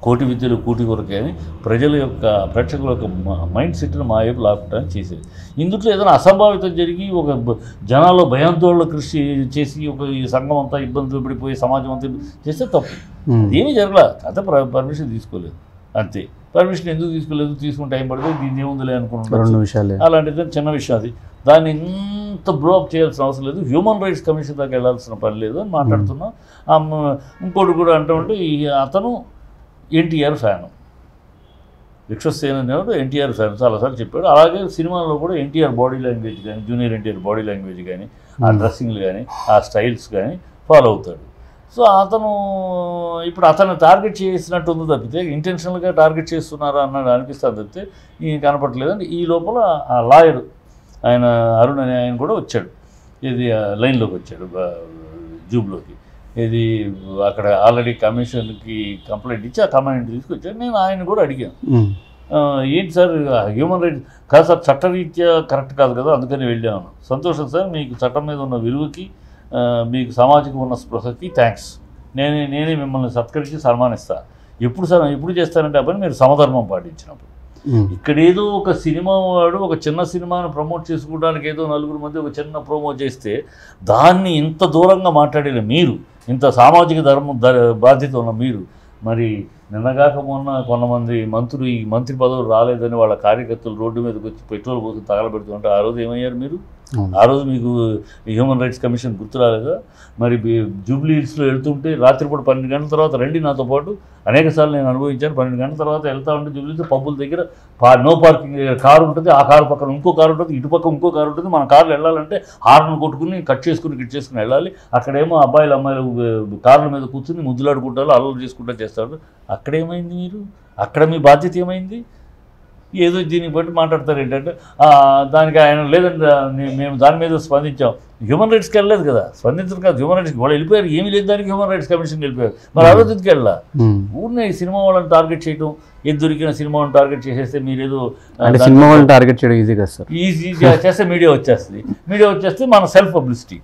కోటి విద్యలు కూటి కొరకే అని ప్రజల యొక్క ప్రేక్షకుల యొక్క మ- మైండ్ సెట్ని మా వైపు లాక్కోవడానికి చేసేది ఇందులో ఏదైనా అసంభావితం జరిగి ఒక బ- జనాల్లో భయాందోళన కృషి చేసి ఒక ఈ సంఘం అంతా ఇబ్బందులు పడిపోయి సమాజం అంతా ఇబ్బంది చేస్తే తప్పు ఉమ్. ఏమీ జరగలే కథ పర్మిషన్ తీసుకోలేదు అంతే పర్మిషన్ ఎందుకు తీసుకోలేదు తీసుకుని టైం పడుతుంది దీన్ని ఏముందిలే అనుకున్నాను రెండు నిమిషాలే అలాంటిది చిన్న విషయం అది దాన్ని ఇంత బ్రో అప్ చేయాల్సిన అవసరం లేదు హ్యూమన్ రైట్స్ కమిషన్ దాకా వెళ్ళాల్సిన పని లేదు అని మాట్లాడుతున్నాం ఆ మ- ఇంకోటి కూడా అంటూ ఉంటే ఈ అతను ఎన్టీఆర్ ఫ్యాను విశ్వసేన అనేవాడు ఎన్టీఆర్ ఫ్యాన్ చాలాసార్లు చెప్పాడు అలాగే సినిమాల్లో కూడా ఎన్టీఆర్ బాడీ లాంగ్వేజ్ కానీ జూనియర్ ఎన్టీఆర్ బాడీ లాంగ్వేజ్ కానీ ఆ డ్రెస్సింగ్లు కానీ ఆ స్టైల్స్ కానీ ఫాలో అవుతాడు సో అతను ఇప్పుడు అతను టార్గెట్ చేసినట్టు ఉంది తప్పితే ఇంటెన్షనల్గా టార్గెట్ చేస్తున్నారా అన్నది అనిపిస్తుంది తప్పితే ఈయన కనపడలేదు అంటే ఈ లోపల ఆ లాయర్ ఆయన అరుణ్ అనే ఆయన కూడా వచ్చాడు ఇది ఆ లైన్లోకి వచ్చాడు బ- జూబ్లోకి ఇది అక్కడ ఆల్రెడీ కమిషన్కి కంప్లైంట్ ఇచ్చి ఆ కంప్లైంట్ తీసుకొచ్చాడు నేను ఆయన కూడా అడిగాను ఉమ్. ఆ, ఏంటి సార్ హ్యూమన్ రైట్స్ కాదు సార్ చట్టరీత్యా కరెక్ట్ కాదు కదా అందుకని వెళ్ళాను సంతోషం సార్ మీకు చట్టం మీద ఉన్న విలువకి ఆ, మీకు సమాజంలో ఉన్న స్పృహకి థ్యాంక్స్ నేనే నేనే మిమ్మల్ని సత్కరించి సన్మానిస్తా ఎప్పుడు సార్ ఎప్పుడు చేస్తానంటే ఆ పని మీరు సమధర్మం పాటించినప్పుడు ఉమ్. ఇక్కడ ఏదో ఒక సినిమా వాడు ఒక చిన్న సినిమాను ప్రమోట్ చేసుకోవడానికి ఏదో నలుగురు మధ్య ఒక చిన్న ప్రోమో చేస్తే దాన్ని ఇంత దూరంగా మాట్లాడిన మీరు ఇంత సామాజిక ధర్మం ధ- బాధ్యత ఉన్న మీరు మరి నిన్నగాక మొన్న కొంతమంది మంత్రులు ఈ మంత్రి పదవులు రాలేదని వాళ్ళ కార్యకర్తలు రోడ్డు మీదకి వచ్చి పెట్రోల్ పోసి తగలబెడుతుంటే ఆ రోజు ఏమయ్యారు మీరు అవును. ఆ రోజు మీకు హ్యూమన్ రైట్స్ కమిషన్ గుర్తు రాలేదా మరి బి- జూబ్లీ హిల్స్లో వెళ్తుంటే రాత్రిపూట పన్నెండు గంటల తర్వాత రండి నాతో పాటు అనేక సార్లు నేను అనుభవించాను పన్నెండు గంటల తర్వాత వెళ్తా ఉంటే జూబ్లీ హిల్స్ పబ్బుల దగ్గర పా నో పార్కింగ్ కారు ఉంటుంది ఆ కారు పక్కన ఇంకో కారు ఉంటుంది ఇటు పక్క ఇంకో కారు ఉంటుంది మన కార్లు వెళ్ళాలంటే హార్న్ కొట్టుకుని కట్ చేసుకుని కట్ చేసుకుని వెళ్ళాలి అక్కడేమో అబ్బాయిలు అమ్మాయిలు ఉ, కార్ల మీద కూర్చుని ముద్దులాడుకుంటారు అల్లరి చేసుకుంటా చేస్తారు అక్కడేమైంది మీరు అక్కడ మీ బాధ్యత ఏమైంది ఏదో దీన్ని బట్టి మాట్లాడతారు ఏంటంటే ఆ, దానికి ఆయన లేదండి ఆ, నే- మేము దాని మీద స్పందించాం హ్యూమన్ రైట్స్కి వెళ్ళలేదు కదా స్పందించరు కదా హ్యూమన్ రైట్స్కి వాళ్ళు వెళ్ళిపోయారు ఏమీ లేదు దానికి హ్యూమన్ రైట్స్ కమిషన్కి వెళ్ళిపోయారు మరి ఆ రోజు ఎందుకు వెళ్ళా ఉమ్. ఊరినే ఈ సినిమా వాళ్ళని టార్గెట్ చేయడం ఏది దొరికిన సినిమా వాళ్ళని టార్గెట్ చేసేస్తే మీరేదో ఆ, అంటే దాన్ని సినిమా వాళ్ళని టార్గెట్ చేయడం ఈజీ కదా సార్ ఈజీ చేస్తే మీడియా వచ్చేస్తుంది మీడియా వచ్చేస్తే మన సెల్ఫ్ పబ్లిసిటీ